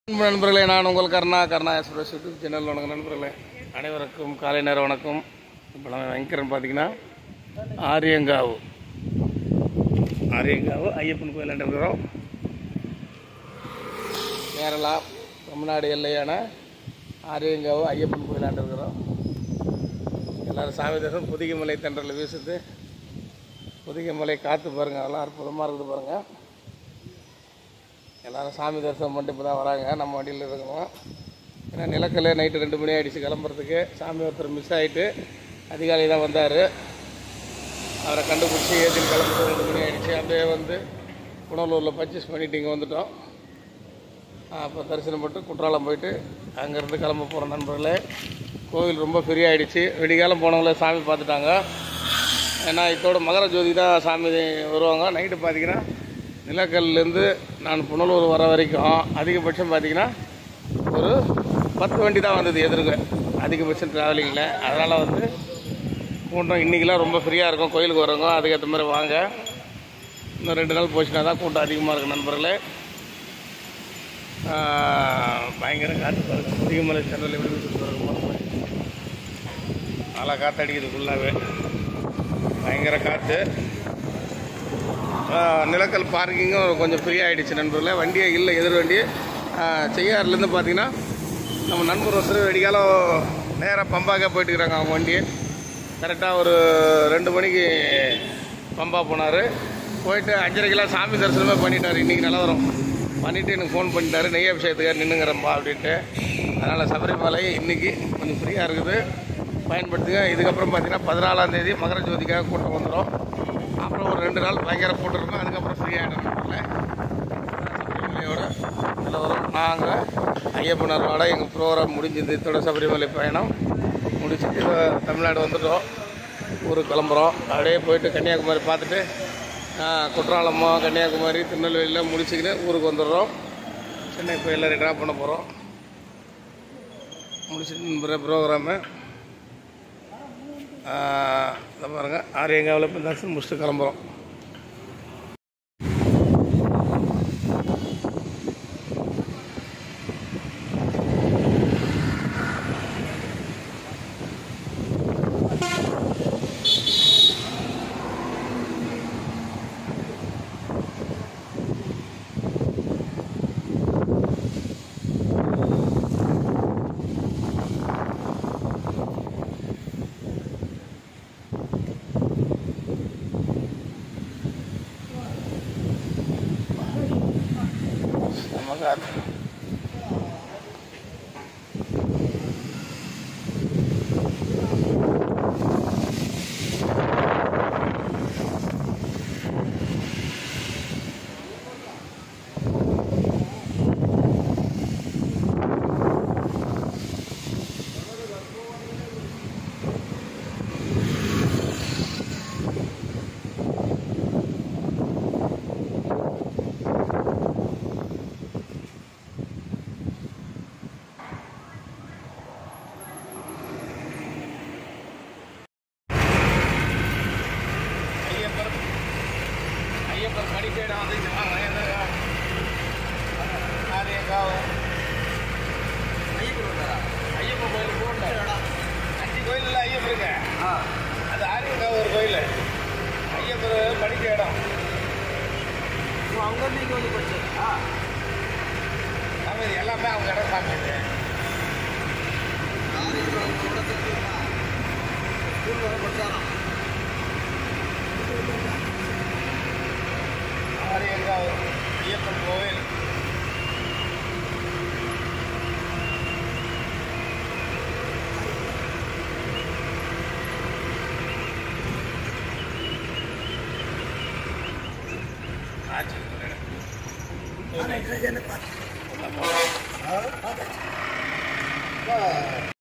அன்பு நண்பர்களே நான் உங்கள் Karuna Karuna express YouTube channel வணக்கம் நண்பர்களே அனைவருக்கும் காலை நேர வணக்கம் இப்போ நம்ம வைக்கிறோம் பார்த்தீங்கன்னா ஆரியங்காவு ஆரியங்காவு ஐயப்பன் கோயில் இருக்கிறோம் கேரளா தமிழ்நாடு எல்லையான ஆரியங்காவு ஐயப்பன் கோயிலாண்டு இருக்கிறோம் எல்லாரும் சாமி தரிசனம் புதிய மலை தென்றல் வீசுது புதிய மலை காற்று பாருங்கள் அதெல்லாம் அற்புதமாக இருக்குது பாருங்கள் எல்லாரும் சாமி தரிசனம் பண்ணிட்டு இப்போ தான் வராங்க நம்ம வண்டியில் இருக்கோம் ஏன்னா நிலக்கல்ல நைட்டு ரெண்டு மணி ஆகிடுச்சு கிளம்புறதுக்கு சாமி ஒருத்தர் மிஸ் ஆகிட்டு அதிகாலை தான் வந்தார் அவரை கண்டுபிடிச்சி ஏற்றி கிளம்புறது ரெண்டு மணி ஆகிடுச்சு அப்படியே வந்து புனலூரில் பர்ச்சேஸ் பண்ணிட்டு இங்கே வந்துட்டோம் அப்போ தரிசனம் பண்ணிட்டு குற்றாலம் போயிட்டு அங்கேருந்து கிளம்ப போகிறோம் நண்பர்களே கோவில் ரொம்ப ஃப்ரீ ஆகிடுச்சு விடிகாலம் போனவங்களே சாமி பார்த்துட்டாங்க ஏன்னா இதோட மகர ஜோதி தான் சாமி வருவாங்க நைட்டு பார்த்தீங்கன்னா நிலக்கல்லேருந்து நான் புனலூர் வர வரைக்கும் அதிகபட்சம் பார்த்தீங்கன்னா ஒரு பத்து வண்டி தான் வந்தது எதிர்க்க அதிகபட்சம் ட்ராவலிங்கில் அதனால் வந்து கூட்டம் இன்றைக்கெலாம் ரொம்ப ஃப்ரீயாக இருக்கும் கோயிலுக்கு வரவங்க அதுக்கேற்ற மாதிரி வாங்க இன்னும் ரெண்டு நாள் போச்சுன்னா தான் கூட்டம் அதிகமாக இருக்கும் நண்பர்களே ஆஹ், பயங்கர காற்று பாருங்க அதிகமலை சென்னையில் எப்படி வீட்டுக்கு பாருங்க நல்லா காற்று அடிக்குது ஃபுல்லாகவே பயங்கர காற்று ஆஹ், நிலக்கல் பார்க்கிங்கும் கொஞ்சம் ஃப்ரீ ஆகிடுச்சு நண்பர்களே வண்டியே இல்லை எதிர் வண்டி ஆஹ், செய்யாறுலேருந்து பார்த்தீங்கன்னா நம்ம நண்பர் ஒருத்தர் வெடிக்காலம் நேராக பம்பாக்கே போயிட்டு இருக்கிறாங்க அவங்க வண்டி கரெக்டாக ஒரு ரெண்டு மணிக்கு பம்பா போனார் போயிட்டு அஞ்சரைக்கெல்லாம் சாமி தரிசனமே பண்ணிட்டார் இன்றைக்கி நிலவரம் பண்ணிவிட்டு எனக்கு ஃபோன் பண்ணிட்டாரு நெய் அபிஷேகத்துக்காக நின்றுங்கிறப்பா அப்படின்ட்டு அதனால் சபரிமலை இன்றைக்கி கொஞ்சம் ஃப்ரீயாக இருக்குது பயன்படுத்துங்க இதுக்கப்புறம் பார்த்தீங்கன்னா பதினாலாம் தேதி மகர ஜோதிக்காக கூட்டம் வந்துடும் அப்புறம் ஒரு ரெண்டு நாள் பயங்கர கூட்டம் இருக்கும் அதுக்கப்புறம் ஃப்ரீ ஆகிடும் சபரிமலையோட நிலவரம் நாங்கள் ஐயப்பனரோட எங்கள் ப்ரோக்ராம் முடிஞ்சது இதோட சபரிமலை பயணம் முடிச்சுட்டு இப்ப தமிழ்நாடு வந்துட்டோம் ஊருக்கு கிளம்புறோம் அப்படியே போயிட்டு கன்னியாகுமரி பார்த்துட்டு ஆ, குற்றாலமோ கன்னியாகுமரி திருநெல்வேலியில் முடிச்சுக்கிட்டு ஊருக்கு வந்துடுறோம் சென்னை இப்போ எல்லோரும் ட்ராப் பண்ண போகிறோம் முடிச்சுட்டு ப்ரோக்ராமு இதை பாருங்கள் ஆரியங்காவில் இப்போ தரிசனம் முடிச்சுட்டு கிளம்புறோம் நமக்கு ஐயப்பர் ஐயப்பர் படிக்கேடம் வந்து ஆரியங்காவும் ஐயப்பன் கோயில் போகல அஞ்சு கோயில் இல்லை ஐயப்பருங்க அது ஆரியங்காவு ஒரு கோயில் ஐயப்பர் படிக்க இடம் அங்கேருந்து இங்கே வந்து படிச்சா சாமி இது எல்லாமே அவங்க இடம் சாமி இது ஸ்கூல் வர படிச்சாராம் ஆரியங்காவு ஐயப்பன் கோவில் ஆச்சு